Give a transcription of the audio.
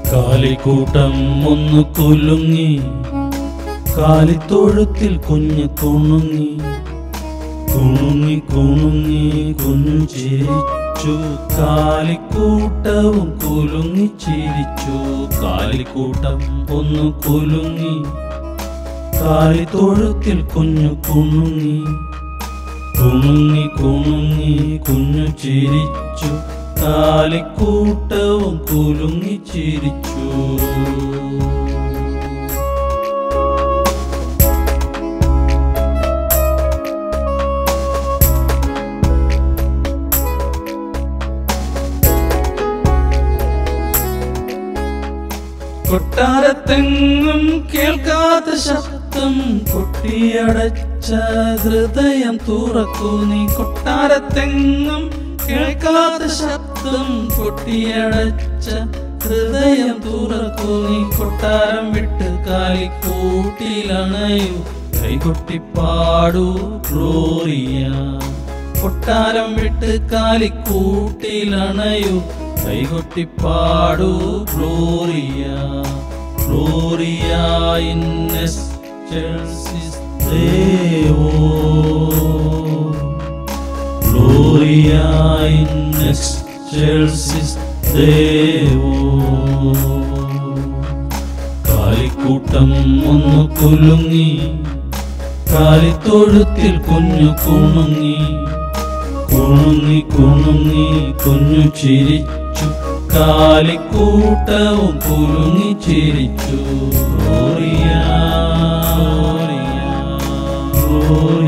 കാലിക്കൂട്ടം ഒന്ന് കുലുങ്ങി കാലിത്തൊഴുത്തിൽ കുഞ്ഞ് കുണുങ്ങി കുണുങ്ങി കുണുങ്ങി കുഞ്ഞു ചിരിച്ചു കാലിക്കൂട്ടവും കുലുങ്ങി ചിരിച്ചു കാലിക്കൂട്ടം ഒന്ന് കുലുങ്ങി കാലിത്തൊഴുത്തിൽ കുഞ്ഞു കുണുങ്ങി കുണുങ്ങി കുണുങ്ങി കുഞ്ഞു ചിരിച്ചു കാലിക്കൂട്ടവും കുലുങ്ങി ചിരിച്ചു കൊട്ടാരത്തെങ്ങും കേൾക്കാത്ത ശബ്ദം കൊട്ടിയടച്ച ഹൃദയം തുറക്കൂ നീ കൊട്ടാരത്തെങ്ങും കേൾക്കാത്ത ശബ്ദം കൊട്ടിയടച്ച ഹൃദയം തുറക്കൂ നീ കൊട്ടാരം വിട്ട് കാലിക്കൂട്ടിലണയൂ കൈകൊട്ടിപ്പാടൂ ഗ്ലോറിയ കൊട്ടാരം വിട്ട് കാലിക്കൂട്ടിലണയൂ കൈകൊട്ടിപ്പാടൂ ഗ്ലോറിയ ഗ്ലോറിയ ഇൻ എക്സൽസിസ് ദേവോ ഗ്ലോറിയ ഇൻ എക്സൽസിസ് ദേവോ കാലിക്കൂട്ടം ഒന്ന് കുലുങ്ങി കാലിത്തൊഴുത്തിൽ കുഞ്ഞു കുണുങ്ങി കുണുങ്ങി കുണുങ്ങി കുഞ്ഞു ചിരിച്ചു കാലിക്കൂട്ടവും കുലുങ്ങി ചിരിച്ചു ഗ്ലോറിയ, ഗ്ലോറിയ, ഗ്ലോറിയ.